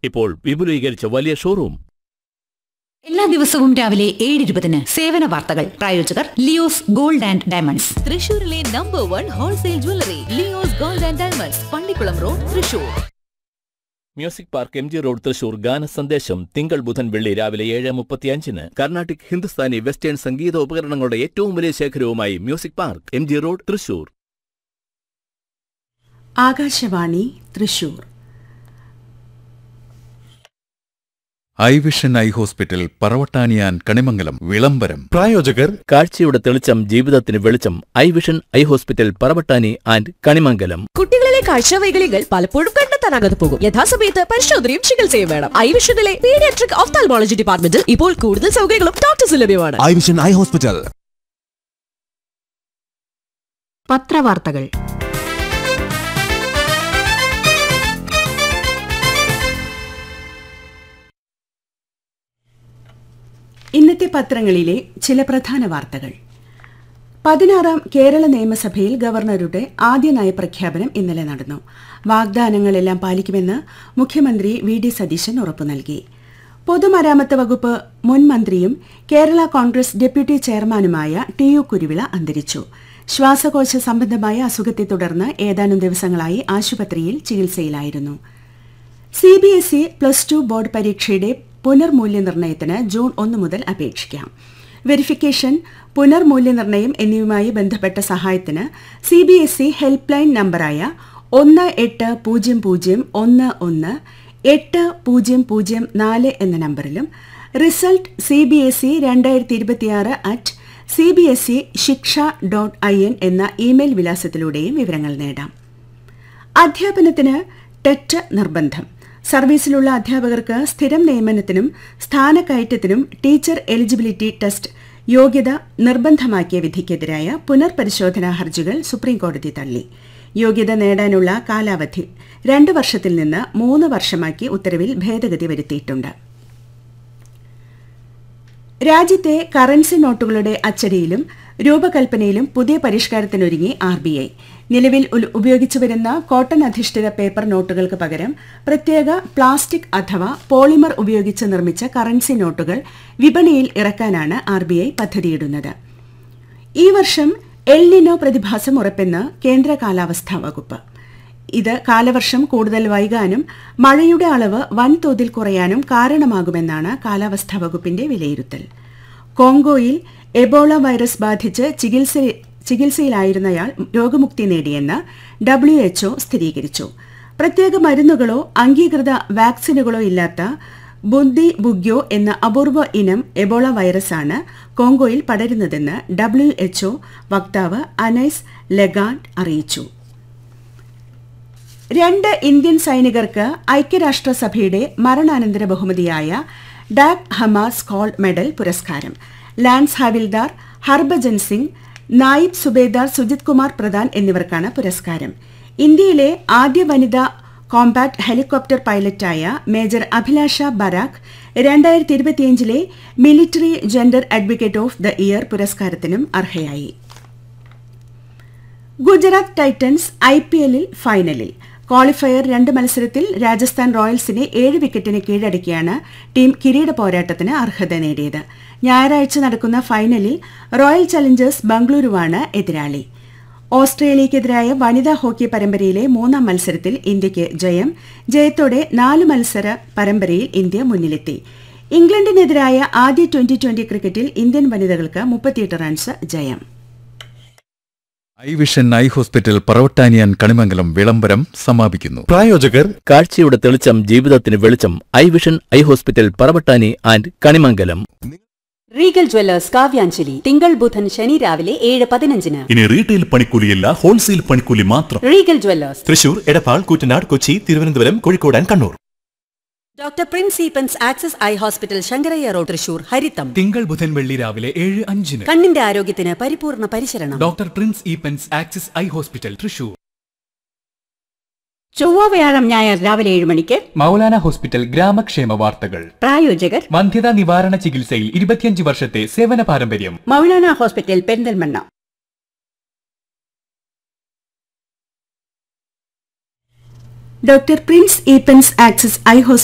ഇപ്പോൾ വിപുലീകരിച്ച വലിയ ഷോറൂം എല്ലാ ദിവസവും രാവിലെ ഏഴ് ഇരുപതിന് സേവന വാർത്തകൾ പ്രായോജകർ ലിയോസ് ഗോൾഡ് ആൻഡ് ഡയമണ്ട്സ് തൃശൂരിലെ number one wholesale jewellery Leo's gold and diamonds Pallikkulam road Thrissur music park M G road Thrissur ഗാന സന്ദേശം തിങ്കൾ ബുധൻ വെള്ളി രാവിലെ ഏഴ് മുപ്പത്തിയഞ്ചിന് കർണാട്ടിക് ഹിന്ദുസ്ഥാനി വെസ്റ്റേൺ സംഗീത ഉപകരണങ്ങളുടെ ഏറ്റവും വലിയ ശേഖരവുമായി music park M G road Thrissur Akashvani Thrissur eye vision eye hospital പറവട്ടാനിയാൻ കണിമംഗലം വിളംബരം പ്രായോജകർ കാഴ്ചയുടെ തെളിച്ചം ജീവിതത്തിന് വെളിച്ചം eye vision eye hospital Paravattani and Kanimangalam കുട്ടികളിലെ കാഴ്ചവൈകല്യങ്ങൾ പലപ്പോഴും കണ്ടെത്താനാകാതെ പോകും യഥാസമയത്ത് പരിശോധനയും ചികിത്സയും വേണം ഐ വിഷനിലെ പീഡിയാട്രിക് ഓഫ്താൽമോളജി ഡിപ്പാർട്ട്മെന്റിൽ ഇപ്പോൾ കൂടുതൽ സൗകര്യങ്ങളും ഡോക്ടേഴ്സ് ലഭ്യമാണ് ഐ വിഷൻ ഐ ഹോസ്പിറ്റൽ പത്രവാർത്തകൾ ഇന്നത്തെ പത്രങ്ങളിലെ ചില പ്രധാന വാർത്തകൾ പതിനാറാം കേരള നിയമസഭയിൽ ഗവർണറുടെ ആദ്യ നയപ്രഖ്യാപനം ഇന്നലെ നടന്നു വാഗ്ദാനങ്ങളെല്ലാം പാലിക്കുമെന്ന് മുഖ്യമന്ത്രി വി ഡി സതീശൻ ഉറപ്പു നൽകി പൊതുമരാമത്ത് വകുപ്പ് മുൻ മന്ത്രിയും കേരള കോൺഗ്രസ് ഡെപ്യൂട്ടി ചെയർമാനുമായ ടി യു കുരുവിള അന്തരിച്ചു ശ്വാസകോശ സംബന്ധമായ അസുഖത്തെ തുടർന്ന് ഏതാനും ദിവസങ്ങളായി ആശുപത്രിയിൽ ചികിത്സയിലായിരുന്നു C B S E plus two board പരീക്ഷയുടെ പുനർമൂല്യനിർണ്ണയത്തിന് ജൂൺ ഒന്ന് മുതൽ അപേക്ഷിക്കാം വെരിഫിക്കേഷൻ പുനർമൂല്യനിർണ്ണയം എന്നിവയുമായി ബന്ധപ്പെട്ട സഹായത്തിന് C B S E help line നമ്പറായ ഒന്ന് എട്ട് പൂജ്യം പൂജ്യം ഒന്ന് ഒന്ന് എട്ട് പൂജ്യം പൂജ്യം നാല് എന്ന നമ്പറിലും result C B S E രണ്ടായിരത്തി ഇരുപത്തിയാറ് at C B S E shiksha dot I N എന്ന ഇമെയിൽ വിലാസത്തിലൂടെയും വിവരങ്ങൾ നേടാം അധ്യാപനത്തിന് ടെറ്റ് നിർബന്ധം സർവീസിലുള്ള അധ്യാപകർക്ക് സ്ഥിരം നിയമനത്തിനും സ്ഥാനക്കയറ്റത്തിനും ടീച്ചർ എലിജിബിലിറ്റി ടെസ്റ്റ് യോഗ്യത നിർബന്ധമാക്കിയ വിധിക്കെതിരായ പുനർപരിശോധനാ ഹർജികൾ സുപ്രീംകോടതി തള്ളി യോഗ്യത നേടാനുള്ള കാലാവധി രണ്ട് വർഷത്തിൽ നിന്ന് മൂന്ന് വർഷമാക്കി ഉത്തരവിൽ ഭേദഗതി വരുത്തിയിട്ടുണ്ട് രാജ്യത്തെ കറൻസി നോട്ടുകളുടെ അച്ചടിയിലും രൂപകൽപ്പനയിലും പുതിയ പരിഷ്കാരത്തിനൊരുങ്ങി ആർ ബി ഐ നിലവിൽ ഉൽ- ഉപയോഗിച്ചു വരുന്ന കോട്ടൺ അധിഷ്ഠിത പേപ്പർ നോട്ടുകൾക്ക് പകരം പ്രത്യേക പ്ലാസ്റ്റിക് അഥവാ പോളിമർ ഉപയോഗിച്ച് നിർമ്മിച്ച കറൻസി നോട്ടുകൾ വിപണിയിൽ ഇറക്കാനാണ് ആർ ബി ഐ പദ്ധതിയിടുന്നത് ഈ വർഷം എൽ നിനോ പ്രതിഭാസം ഉറപ്പെന്ന് കേന്ദ്ര കാലാവസ്ഥാ വകുപ്പ് ഇത് കാലവർഷം കൂടുതൽ വൈകാനും മഴയുടെ അളവ് വൻതോതിൽ കുറയാനും കാരണമാകുമെന്നാണ് കാലാവസ്ഥാ വകുപ്പിന്റെ വിലയിരുത്തൽ കോങ്കോയിൽ എബോള വൈറസ് ബാധിച്ച് ചികിത്സ ചികിത്സയിലായിരുന്നയാൾ രോഗമുക്തി നേടിയെന്ന് ഡബ്ല്യു എച്ച്ഒ സ്ഥിരീകരിച്ചു പ്രത്യേക മരുന്നുകളോ അംഗീകൃത വാക്സിനുകളോ ഇല്ലാത്ത ബുന്ദി ബുഗ്യോ എന്ന അപൂർവ ഇനം എബോള വൈറസാണ് കോങ്കോയിൽ പടരുന്നതെന്ന് ഡബ്ല്യു എച്ച്ഒ വക്താവ് അനൈസ് ലെഗാൻഡ് അറിയിച്ചു രണ്ട് ഇന്ത്യൻ സൈനികർക്ക് ഐക്യരാഷ്ട്രസഭയുടെ മരണാനന്തര ബഹുമതിയായ ഡാക് ഹമാസ് സ്കോൾ മെഡൽ പുരസ്കാരം ലാൻസ് ഹവിൽദാർ ഹർഭജൻ സിംഗ് നായിബ് സുബേദാർ സുജിത് കുമാർ പ്രധാൻ എന്നിവർക്കാണ് പുരസ്കാരം ഇന്ത്യയിലെ ആദ്യ വനിതാ കോമ്പാക്ട് ഹെലികോപ്റ്റർ പൈലറ്റായ മേജർ അഭിലാഷ ബരാഖ് രണ്ടായിരത്തി ഇരുപത്തിയഞ്ചിലെ military gender advocate of the year പുരസ്കാരത്തിനും അർഹയായി ഗുജറാത്ത് ടൈറ്റൻസ് ഐ പി എല്ലിൽ ഫൈനലിൽ ക്വാളിഫയർ രണ്ട് മത്സരത്തിൽ രാജസ്ഥാൻ റോയൽസിനെ ഏഴ് വിക്കറ്റിന് കീഴടക്കിയാണ് ടീം കിരീട പോരാട്ടത്തിന് അർഹത നേടിയത് ഞായറാഴ്ച നടക്കുന്ന ഫൈനലിൽ റോയൽ ചലഞ്ചേഴ്സ് ബംഗളൂരുവാണ് എതിരാളി ഓസ്ട്രേലിയക്കെതിരായ വനിതാ ഹോക്കി പരമ്പരയിലെ മൂന്നാം മത്സരത്തിൽ ഇന്ത്യയ്ക്ക് ജയം ജയത്തോടെ നാല് മത്സര പരമ്പരയിൽ ഇന്ത്യ മുന്നിലെത്തി ഇംഗ്ലണ്ടിനെതിരായ ആദ്യ ട്വന്റി ട്വന്റി ക്രിക്കറ്റിൽ ഇന്ത്യൻ വനിതകൾക്ക് മുപ്പത്തിയെട്ട് റൺസ് ജയം ഐ വിഷൻ ഐ ഹോസ്പിറ്റൽ പറവട്ടാനിയാൻ കണിമംഗലം വിളംബരം സമാപിക്കുന്നു പ്രായോജകർ കാഴ്ചയുടെ തെളിച്ചം ജീവിതത്തിന് വെളിച്ചം eye vision eye hospital Paravattani and Kanimangalam regal jewellers Kavyanjali തിങ്കൾ ബുധൻ ശനി രാവിലെ ഏഴ് പതിനഞ്ചിന് ഇനി റീറ്റെയിൽ പണിക്കൂലിയല്ല ഹോൾസെയിൽ പണിക്കൂലി മാത്രം regal jewellers Thrissur Edappal Koottanad Kochi Thiruvananthapuram Kozhikode and Kannur doctor Prince Eapen's access eye hospital Sankarayya road Thrissur ഹരിത്തം തിങ്കൾ ബുധൻ വെള്ളി രാവിലെ ഏഴ് അഞ്ചിന് കണ്ണിന്റെ ആരോഗ്യത്തിന് പരിപൂർണ പരിശരണം doctor Prince Eapen's axis eye hospital Thrissur ചൊവ്വ വ്യാഴം ഞായർ രാവിലെ ഏഴ് മണിക്ക് മൗലാന ഹോസ്പിറ്റൽ ഗ്രാമക്ഷേമ വാർത്തകൾ പ്രായോജകർ വന്ധ്യതാ നിവാരണ ചികിത്സയിൽ ഇരുപത്തിയഞ്ച് വർഷത്തെ സേവന പാരമ്പര്യം Maulana hospital Perinthalmanna doctor Prince Eapen's access eye hospital